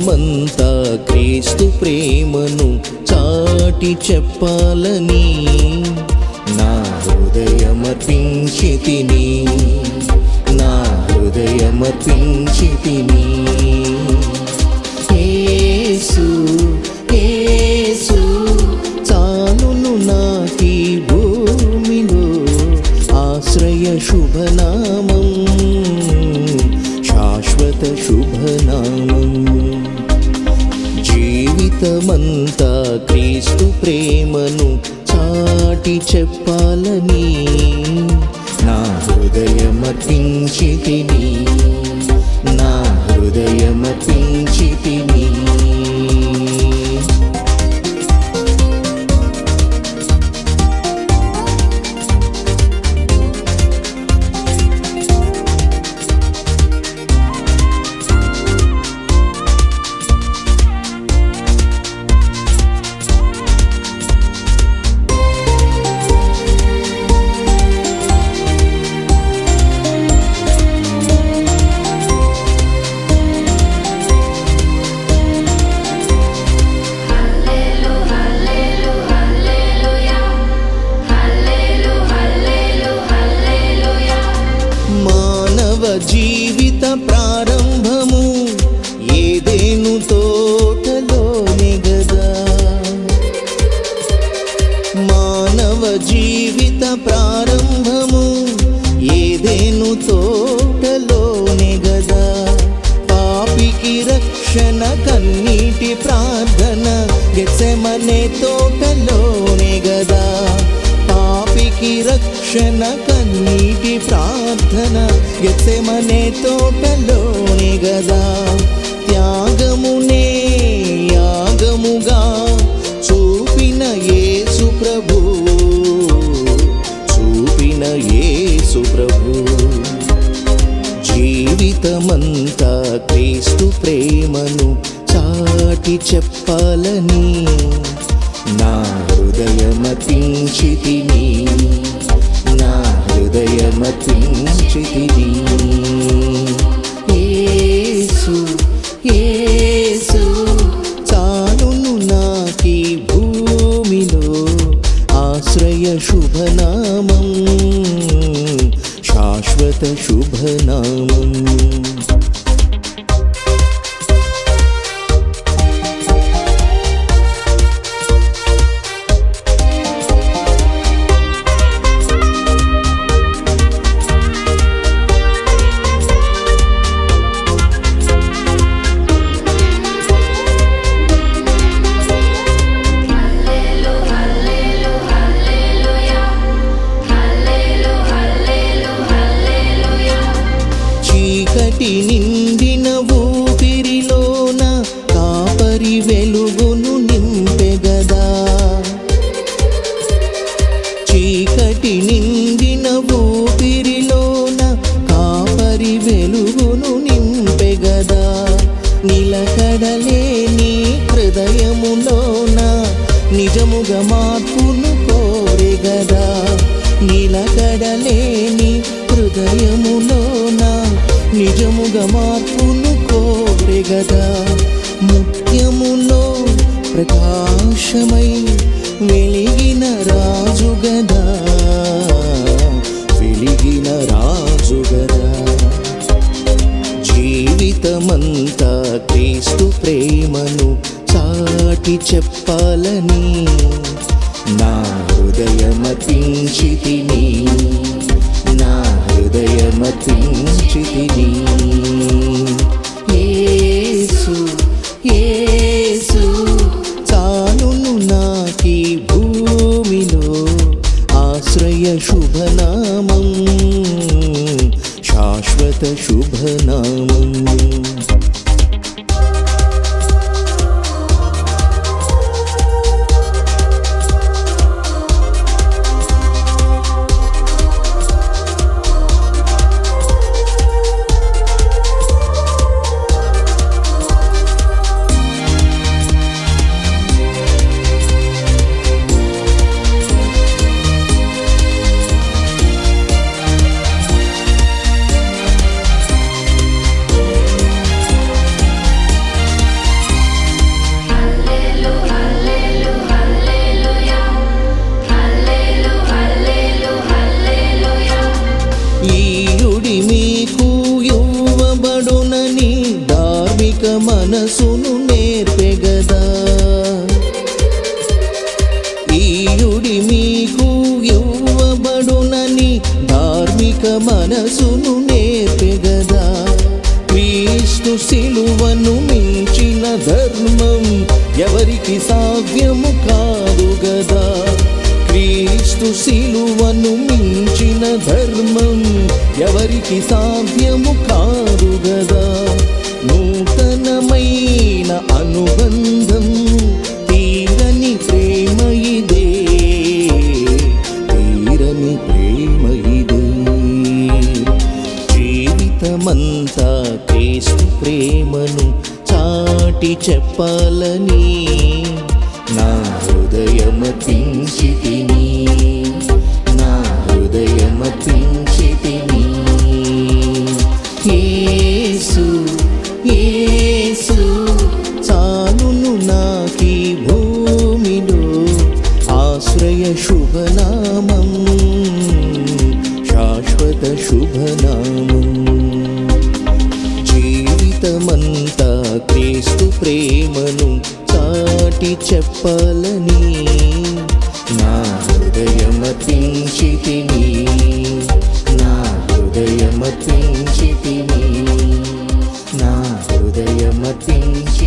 జీవితమంతా క్రీస్తు ప్రేమను చాటి చెప్పాలని నా హృదయమర్పించి తిని నా హృదయమర్పించి తిని యేసు యేసు చాలును నాకీ భూమిలో ఆశ్రయ శుభనామం శాశ్వత శుభనామం జీవితమంతా క్రీస్తు ప్రేమను చాటి చెప్పాలని నా హృదయమర్పించి తిని నా హృదయమర్పించి తిని మానవ జీవిత ప్రారంభము ఏదేను తోటలోనే గదా మానవ జీవిత ప్రారంభము ఏదేను తోటలోనే గదా పాపికి రక్షణ కన్నీటి ప్రార్థన గెసెమనే తోటలోనే గదా పాపికి రక్షణ కన్నీటి ప్రార్థన గెసెమనే తోటలోనే గదా త్యాగమునే యాగముగా చూపిన యేసు ప్రభు చూపిన యేసు ప్రభు జీవితమంతా క్రీస్తు ప్రేమను చాటి చెప్పాలని నా హృదయమతించి తిని నా హృదయమతించి తిని యేసు యేసు చాలును నాకీ భూమిలో ఆశ్రయ శుభనామం శాశ్వత శుభనామం చీకటి నిండిన ఊపిరిలోన కాపరి వెలుగును నింపెగదా చీకటి నిండిన ఊపిరిలోన కాపరి వెలుగును నింపెగదా నిలకడలేని హృదయములోన నిజముగా మార్పును కోరెగదా నిలకడలేని హృదయములోన నిజముగా మార్పును కోరెగదా ముత్యములో ప్రకాశమై వెలిగిన రాజుగదా వెలిగిన రాజుగదా జీవితమంతా క్రీస్తు ప్రేమను చాటి చెప్పాలని నా హృదయమతించి తిని నా హృదయమతించి తిని యేసు యేసు చాలును నాకీ భూమిలో ఆశ్రయ శుభనామం శాశ్వత శుభనామం సిలువను మించిన ధర్మం ఎవరికి సాధ్యము కాదు గదా క్రీస్తు సిలువను మించిన ధర్మం ఎవరికి సాధ్యము కాదు గదా నూతనమైన అనుబంధం తీరని ప్రేమ ఇదే తీరని ప్రేమ ఇదే జీవితమంతా క్రీస్తు ప్రేమను చాటి చెప్పాలని నా హృదయమతించితిని నా హృదయమతించితిని యేసు యేసు చాలును నాకీ భూమిలో ఆశ్రయ శుభనామం శాశ్వత శుభనామం జీవితమంతా క్రీస్తు ప్రేమను చాటి చెప్పాలని నా హృదయమతించితిని నా హృదయమతించితిని నా హృదయమతించి